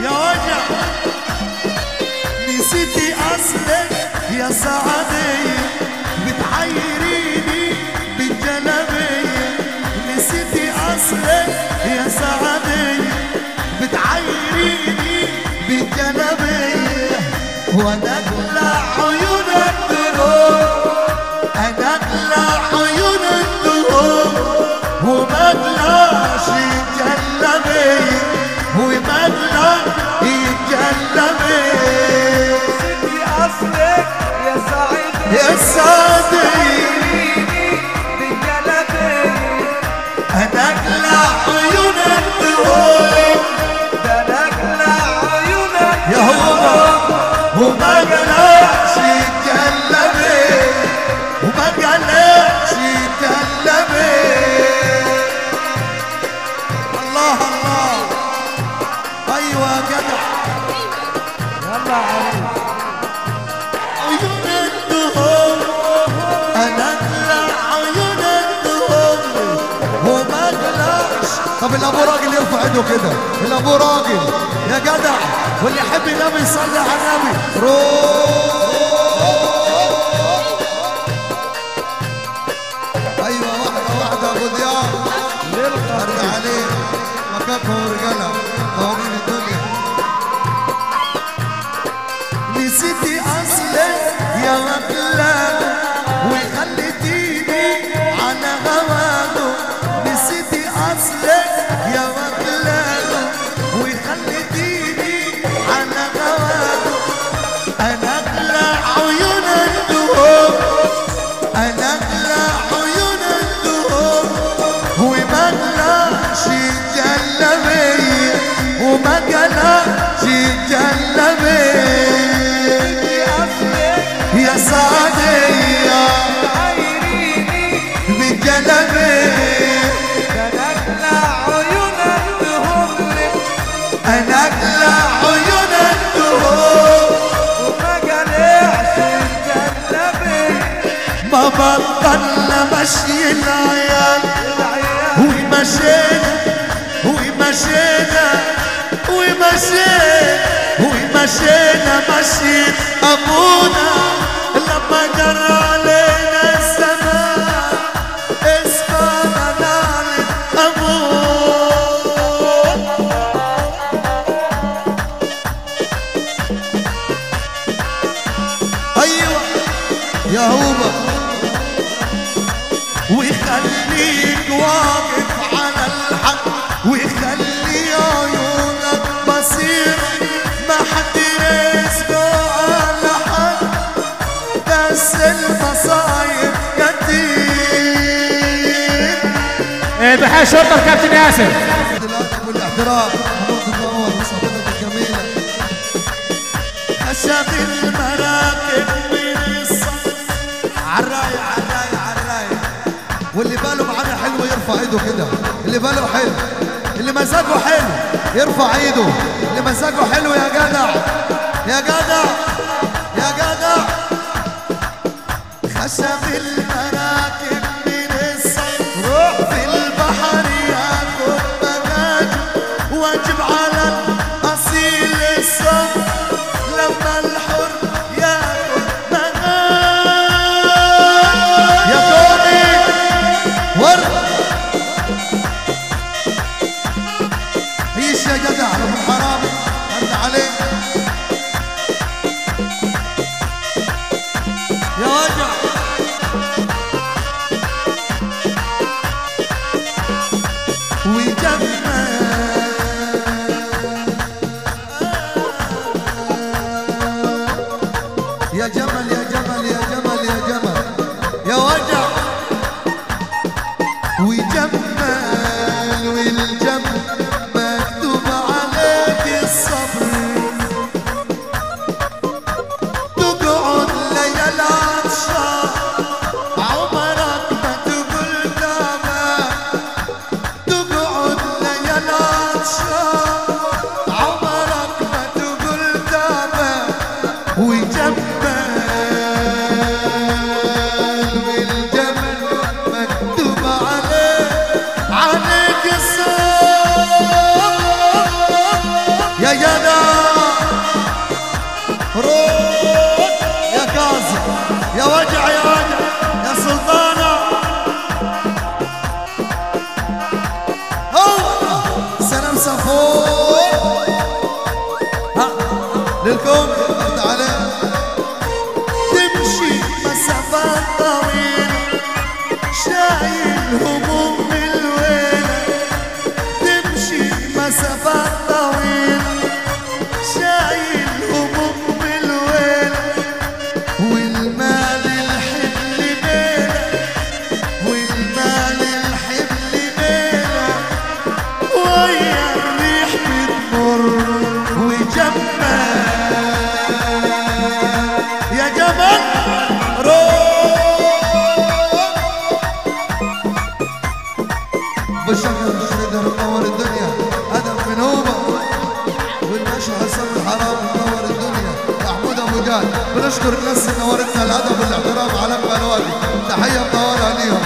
يا وجع نسيتي اصلك يا سعدية بتحيريني بالجلبية نسيتي اصلك يا سعدية بتحيريني بالجلبية وانا اقلع عيونك تروح انا اقلع عيونك تروح وما اقلعش الجلبية وما اقلع الجلبية نسيتي اصلك يا سعيد يا سعدي بالجلبية انا اقلع عيونك تروح ده انا اقلع عيونك يا هو وما قلعش الجلبي وما قلعش الجلبي الله الله ايوه جدع يلا عريس عيون الدهور انا اقلع عيون الدهور وما اقلعش طب الابو راجل يرفع ايده كده الابو راجل يا جدع واللي يحب النبي يصلي على النبي روح ايوه واحده واحده ابو ضياء ارجع عليه مكانكم رجاله قوانين الدنيا نسيتي اصلك يا مقلب وخليتيني على هواده نسيتي اصلك يا مقلب وخليتيني على هواده انا اقلع عيون الدهور انا اقلع عيون الدهور وما اقلعش الجلبيه وما اقلعش الجلبيه يا سعدية عيريني بالجلبية ده انا اقلع عيونك تهملك أنا أقلع عيون الدهور وما قلعش الجلبية ما بطلنا مشي العيال العيال ومشينا ومشينا ومشينا ومشينا مشيت أبونا لما جرى علينا الزمان اسمعنا نعلم أبونا ايوه يا هوبا ويخليك واقف على الحق ويخلي عيونك بصير ما حد يسمع على حد بس المصايب كتير بحال شرطه الكابتن ياسر الادب والاحترام حضرتك تنور وصحبتك الجميله خشب المراكب من الصف عالراية عالراية عالراية واللي باله معانا حلو يرفع ايده كده اللي باله حلو اللي مزاجه حلو يرفع ايده اللي مزاجه حلو يا جدع يا جدع يا جدع خشب المراكب من الصف روح في البحر ياخد مجاج واجب على الاصيل الصف لما الحر ياخد مجاج يا كوني ورد عيش يا جدع ابو حرامي رد عليك يا وجع وجمال يا جمل يا جمل يا جمل يا جمل يا وجع وجمال والجمل مكتوب عليك الصبر تقعد ليالي عطشان عمرك ما تقول تمام تقعد ليالي عطشان عمرك ما تقول تمام وجمال والجمل مكتوب عليه عليك الصبر يا جدع الساكسفون ها للكم تعالى تمشي مسافات طويلة شايل هموم الويلة تمشي مسافات طويلة شايل هموم الويلة والمال الحمل بينا والمال الحمل بينا ويا الريح بتمر وجنبك يا جمال روح بشكل الشريدر منور الدنيا ادم بن هوبه والباشا حسام الحرام منور الدنيا محمود ابو جاد بنشكر الناس اللي نورتنا الادب والاحترام على الوادي تحيه منوره ليهم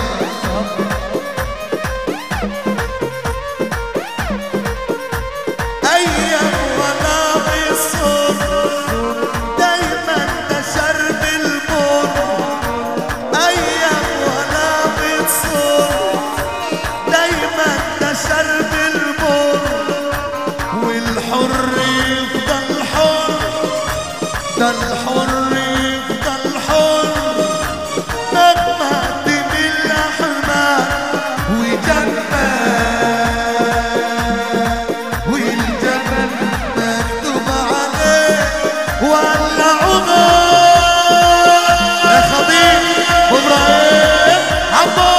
ايام وانا بالصوت دايما ده شرب الموت ايام وانا بالصوت دايما ده شرب الموت والحر يفضل حر ده الحر يفضل حر مهما تمل احمر وجنبك والجبل مكتوب عليه ولا عمر يا خطيب ابراهيم عمو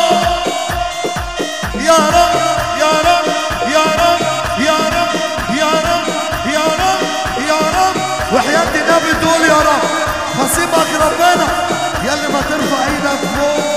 يا رب يا رب يا رب يا رب يا رب يا رب يا رب وحياة النبي تقول يا رب نصيبك ربنا يا اللي ما ترفع ايدك فوق